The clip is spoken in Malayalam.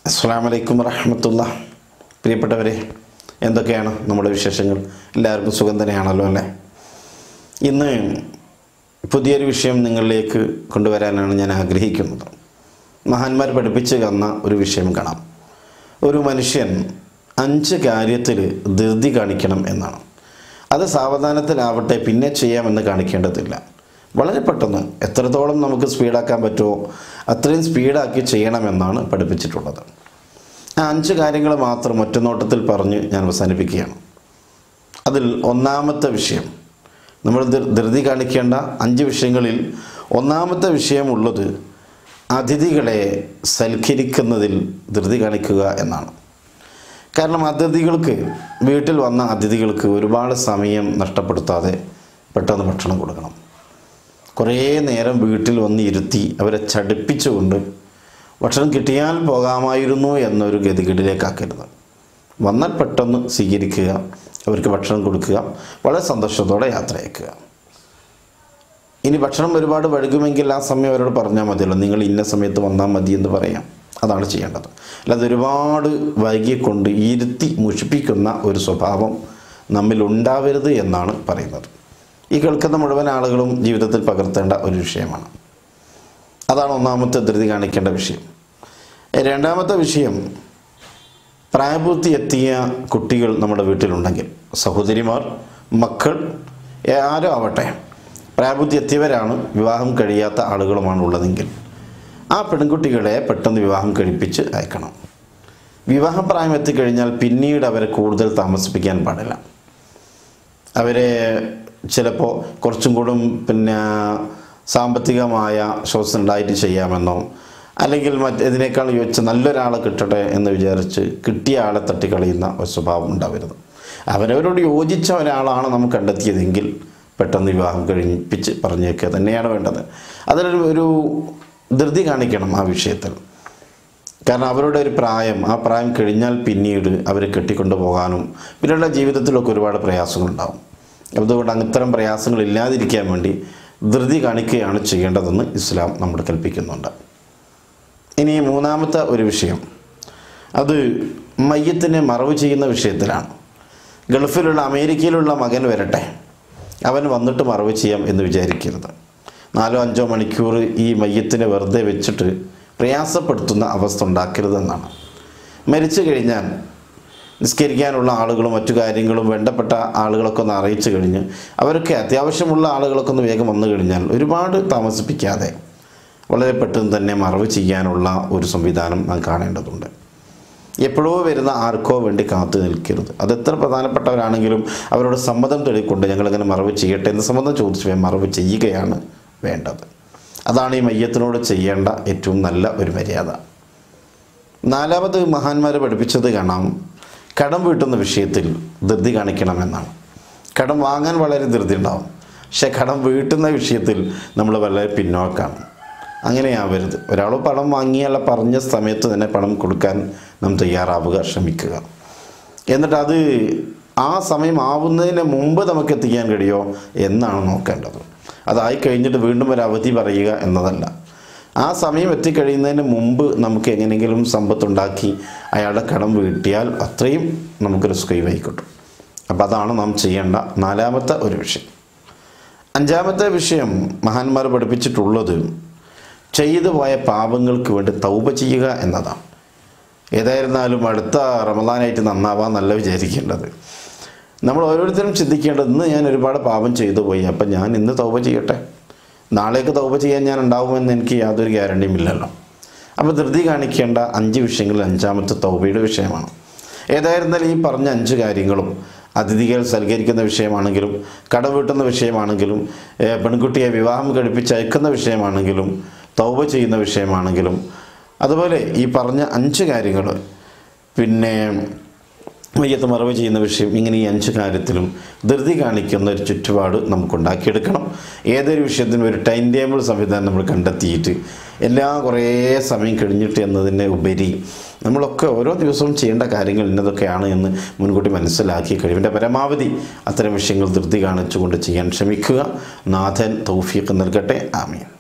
അസ്സാം വലൈക്കും വറഹമത്തുള്ള പ്രിയപ്പെട്ടവരെ എന്തൊക്കെയാണ് നമ്മുടെ വിശേഷങ്ങൾ എല്ലാവർക്കും സുഖം തന്നെയാണല്ലോ അല്ലേ ഇന്ന് പുതിയൊരു വിഷയം നിങ്ങളിലേക്ക് കൊണ്ടുവരാനാണ് ഞാൻ ആഗ്രഹിക്കുന്നത് മഹാന്മാർ പഠിപ്പിച്ച് തന്ന ഒരു വിഷയം കാണാം ഒരു മനുഷ്യൻ അഞ്ച് കാര്യത്തിൽ ധൃതി കാണിക്കണം എന്നാണ് അത് സാവധാനത്തിലാവട്ടെ പിന്നെ ചെയ്യാമെന്ന് കാണിക്കേണ്ടതില്ല വളരെ പെട്ടെന്ന് എത്രത്തോളം നമുക്ക് സ്പീഡാക്കാൻ പറ്റുമോ അത്രയും സ്പീഡാക്കി ചെയ്യണമെന്നാണ് പഠിപ്പിച്ചിട്ടുള്ളത് ആ അഞ്ച് കാര്യങ്ങൾ മാത്രം ഒറ്റനോട്ടത്തിൽ പറഞ്ഞ് ഞാൻ അവസാനിപ്പിക്കുകയാണ് അതിൽ ഒന്നാമത്തെ വിഷയം നമ്മൾ ധൃ- ധൃതി കാണിക്കേണ്ട അഞ്ച് വിഷയങ്ങളിൽ ഒന്നാമത്തെ വിഷയമുള്ളത് അതിഥികളെ സൽക്കരിക്കുന്നതിൽ ധൃതി കാണിക്കുക എന്നാണ് കാരണം അതിഥികൾക്ക് വീട്ടിൽ വന്ന അതിഥികൾക്ക് ഒരുപാട് സമയം നഷ്ടപ്പെടുത്താതെ പെട്ടെന്ന് ഭക്ഷണം കൊടുക്കണം കുറേ നേരം വീട്ടിൽ വന്ന് ഇരുത്തി അവരെ ചടിപ്പിച്ചുകൊണ്ട് ഭക്ഷണം കിട്ടിയാൽ പോകാമായിരുന്നു എന്നൊരു ഗതികേടിലേക്കാക്കരുത് വന്നാൽ പെട്ടെന്ന് സ്വീകരിക്കുക അവർക്ക് ഭക്ഷണം കൊടുക്കുക വളരെ സന്തോഷത്തോടെ യാത്ര അയക്കുക ഇനി ഭക്ഷണം ഒരുപാട് വഴുകുമെങ്കിൽ ആ സമയം അവരോട് പറഞ്ഞാൽ മതിയല്ലോ നിങ്ങൾ ഇന്ന സമയത്ത് വന്നാൽ മതി എന്ന് പറയാം അതാണ് ചെയ്യേണ്ടത് അല്ലാതെ ഒരുപാട് വൈകിക്കൊണ്ട് ഇരുത്തി മുഷിപ്പിക്കുന്ന ഒരു സ്വഭാവം നമ്മിൽ ഉണ്ടാവരുത് എന്നാണ് പറയുന്നത് ഈ കേൾക്കുന്ന മുഴുവൻ ആളുകളും ജീവിതത്തിൽ പകർത്തേണ്ട ഒരു വിഷയമാണ് അതാണ് ഒന്നാമത്തെ ധൃതി കാണിക്കേണ്ട വിഷയം രണ്ടാമത്തെ വിഷയം പ്രായപൂർത്തി എത്തിയ കുട്ടികൾ നമ്മുടെ വീട്ടിലുണ്ടെങ്കിൽ സഹോദരിമാർ മക്കൾ ഏ- ആരോ ആവട്ടെ പ്രായപൂർത്തി എത്തിയവരാണ് വിവാഹം കഴിയാത്ത ആളുകളുമാണ് ഉള്ളതെങ്കിൽ ആ പെൺകുട്ടികളെ പെട്ടെന്ന് വിവാഹം കഴിപ്പിച്ച് അയക്കണം വിവാഹപ്രായം എത്തിക്കഴിഞ്ഞാൽ പിന്നീട് അവരെ കൂടുതൽ താമസിപ്പിക്കാൻ പാടില്ല അവരെ ചിലപ്പോൾ കുറച്ചും കൂടും പിന്നെ സാമ്പത്തികമായ ശ്വാസം ഉണ്ടായിട്ട് ചെയ്യാമെന്നോ അല്ലെങ്കിൽ മറ്റേതിനേക്കാൾ യോജിച്ച് നല്ലൊരാളെ കിട്ടട്ടെ എന്ന് വിചാരിച്ച് കിട്ടിയ ആളെ തട്ടിക്കളയുന്ന ഒരു സ്വഭാവം ഉണ്ടാവരുത് അവരവരോട് യോജിച്ച ഒരാളാണ് നമുക്ക് കണ്ടെത്തിയതെങ്കിൽ പെട്ടെന്ന് വിവാഹം കഴിപ്പിച്ച് പറഞ്ഞേക്കുക തന്നെയാണ് വേണ്ടത് അതിലൊരു ഒരു ധൃതി കാണിക്കണം ആ വിഷയത്തിൽ കാരണം അവരുടെ ഒരു പ്രായം ആ പ്രായം കഴിഞ്ഞാൽ പിന്നീട് അവരെ കെട്ടിക്കൊണ്ടു പോകാനും പിന്നീട് ജീവിതത്തിലൊക്കെ ഒരുപാട് പ്രയാസങ്ങളുണ്ടാവും അതുകൊണ്ട് അങ്ങ് ഇത്തരം പ്രയാസങ്ങൾ ഇല്ലാതിരിക്കാൻ വേണ്ടി ധൃതി കാണിക്കുകയാണ് ചെയ്യേണ്ടതെന്ന് ഇസ്ലാം നമ്മൾ കൽപ്പിക്കുന്നുണ്ട് ഇനി മൂന്നാമത്തെ ഒരു വിഷയം അത് മയ്യത്തിനെ മറവ് ചെയ്യുന്ന വിഷയത്തിലാണ് ഗൾഫിലുള്ള അമേരിക്കയിലുള്ള മകൻ വരട്ടെ അവൻ വന്നിട്ട് മറവ് ചെയ്യാം എന്ന് വിചാരിക്കരുത് നാലോ അഞ്ചോ മണിക്കൂർ ഈ മയ്യത്തിനെ വെറുതെ വെച്ചിട്ട് പ്രയാസപ്പെടുത്തുന്ന അവസ്ഥ ഉണ്ടാക്കരുതെന്നാണ് മരിച്ചു കഴിഞ്ഞാൽ നിസ്കരിക്കാനുള്ള ആളുകളും മറ്റു കാര്യങ്ങളും വേണ്ടപ്പെട്ട ആളുകളൊക്കെ ഒന്ന് അറിയിച്ചു കഴിഞ്ഞ് അവരൊക്കെ അത്യാവശ്യമുള്ള ആളുകളൊക്കെ ഒന്ന് വേഗം വന്നു കഴിഞ്ഞാൽ ഒരുപാട് താമസിപ്പിക്കാതെ വളരെ പെട്ടെന്ന് തന്നെ മറവ് ചെയ്യാനുള്ള ഒരു സംവിധാനം നാം കാണേണ്ടതുണ്ട് എപ്പോഴോ വരുന്ന ആർക്കോ വേണ്ടി കാത്തു നിൽക്കരുത് അത് എത്ര പ്രധാനപ്പെട്ടവരാണെങ്കിലും അവരോട് സമ്മതം തെളിക്കൊണ്ട് ഞങ്ങളിങ്ങനെ മറവ് ചെയ്യട്ടെ എന്ന് സമ്മതം ചോദിച്ചു പോയി മറവ് ചെയ്യുകയാണ് വേണ്ടത് അതാണ് ഈ മയ്യത്തിനോട് ചെയ്യേണ്ട ഏറ്റവും നല്ല ഒരു മര്യാദ നാലാമത് മഹാന്മാർ പഠിപ്പിച്ചത് കാണാം കടം വീട്ടുന്ന വിഷയത്തിൽ ധൃതി കാണിക്കണമെന്നാണ് കടം വാങ്ങാൻ വളരെ ധൃതി ഉണ്ടാവും പക്ഷെ കടം വീട്ടുന്ന വിഷയത്തിൽ നമ്മൾ വളരെ പിന്നോക്കാണ് അങ്ങനെയാവരുത് ഒരാൾ പണം വാങ്ങിയാൽ പറഞ്ഞ സമയത്ത് തന്നെ പണം കൊടുക്കാൻ നാം തയ്യാറാവുക ശ്രമിക്കുക എന്നിട്ട് അത് ആ സമയം ആവുന്നതിന് മുമ്പ് നമുക്ക് എത്തിക്കാൻ കഴിയുമോ എന്നാണ് നോക്കേണ്ടത് അതായി കഴിഞ്ഞിട്ട് വീണ്ടും ഒരു അവധി പറയുക എന്നതല്ല ആ സമയം എത്തിക്കഴിയുന്നതിന് മുമ്പ് നമുക്ക് എങ്ങനെയെങ്കിലും സമ്പത്തുണ്ടാക്കി അയാളുടെ കടം വീട്ടിയാൽ അത്രയും നമുക്ക് റിസ്ക് കിട്ടും അപ്പോൾ അതാണ് നാം ചെയ്യേണ്ട നാലാമത്തെ ഒരു വിഷയം അഞ്ചാമത്തെ വിഷയം മഹാന്മാർ പഠിപ്പിച്ചിട്ടുള്ളത് ചെയ്തു പോയ പാപങ്ങൾക്ക് വേണ്ടി തൗപ ചെയ്യുക എന്നതാണ് ഏതായിരുന്നാലും അടുത്ത റമദാനായിട്ട് നന്നാവാൻ നല്ല വിചാരിക്കേണ്ടത് നമ്മൾ ഓരോരുത്തരും ചിന്തിക്കേണ്ടത് ഇന്ന് ഞാൻ ഒരുപാട് പാപം ചെയ്തു പോയി അപ്പം ഞാൻ ഇന്ന് തൗപ ചെയ്യട്ടെ നാളേക്ക് തൗപ ചെയ്യാൻ ഞാൻ ഉണ്ടാവുമെന്ന് എനിക്ക് യാതൊരു ഗ്യാരണ്ടിയും ഇല്ലല്ലോ അപ്പോൾ ധൃതി കാണിക്കേണ്ട അഞ്ച് വിഷയങ്ങളിൽ അഞ്ചാമത്തെ തൗബയുടെ വിഷയമാണ് ഏതായിരുന്നാലും ഈ പറഞ്ഞ അഞ്ച് കാര്യങ്ങളും അതിഥികൾ സൽക്കരിക്കുന്ന വിഷയമാണെങ്കിലും കടം വീട്ടുന്ന വിഷയമാണെങ്കിലും ഏഹ് പെൺകുട്ടിയെ വിവാഹം കഴിപ്പിച്ചയക്കുന്ന വിഷയമാണെങ്കിലും തൗബ ചെയ്യുന്ന വിഷയമാണെങ്കിലും അതുപോലെ ഈ പറഞ്ഞ അഞ്ച് കാര്യങ്ങൾ പിന്നെ മയ്യത്ത് മറവ് ചെയ്യുന്ന വിഷയം ഇങ്ങനെ ഈ അഞ്ച് കാര്യത്തിലും ധൃതി കാണിക്കുന്ന ഒരു ചുറ്റുപാട് നമുക്കുണ്ടാക്കിയെടുക്കണം ഏതൊരു വിഷയത്തിനും ഒരു ടൈം ടേബിൾ സംവിധാനം നമ്മൾ കണ്ടെത്തിയിട്ട് എല്ലാ കുറേ സമയം കഴിഞ്ഞിട്ട് എന്നതിന് ഉപരി നമ്മളൊക്കെ ഓരോ ദിവസവും ചെയ്യേണ്ട കാര്യങ്ങൾ ഇന്നതൊക്കെയാണ് എന്ന് മുൻകൂട്ടി മനസ്സിലാക്കി കഴിവിൻ്റെ പരമാവധി അത്തരം വിഷയങ്ങൾ ധൃതി കാണിച്ചുകൊണ്ട് ചെയ്യാൻ ശ്രമിക്കുക നാഥൻ തൗഫീഖ് നൽകട്ടെ ആമീൻ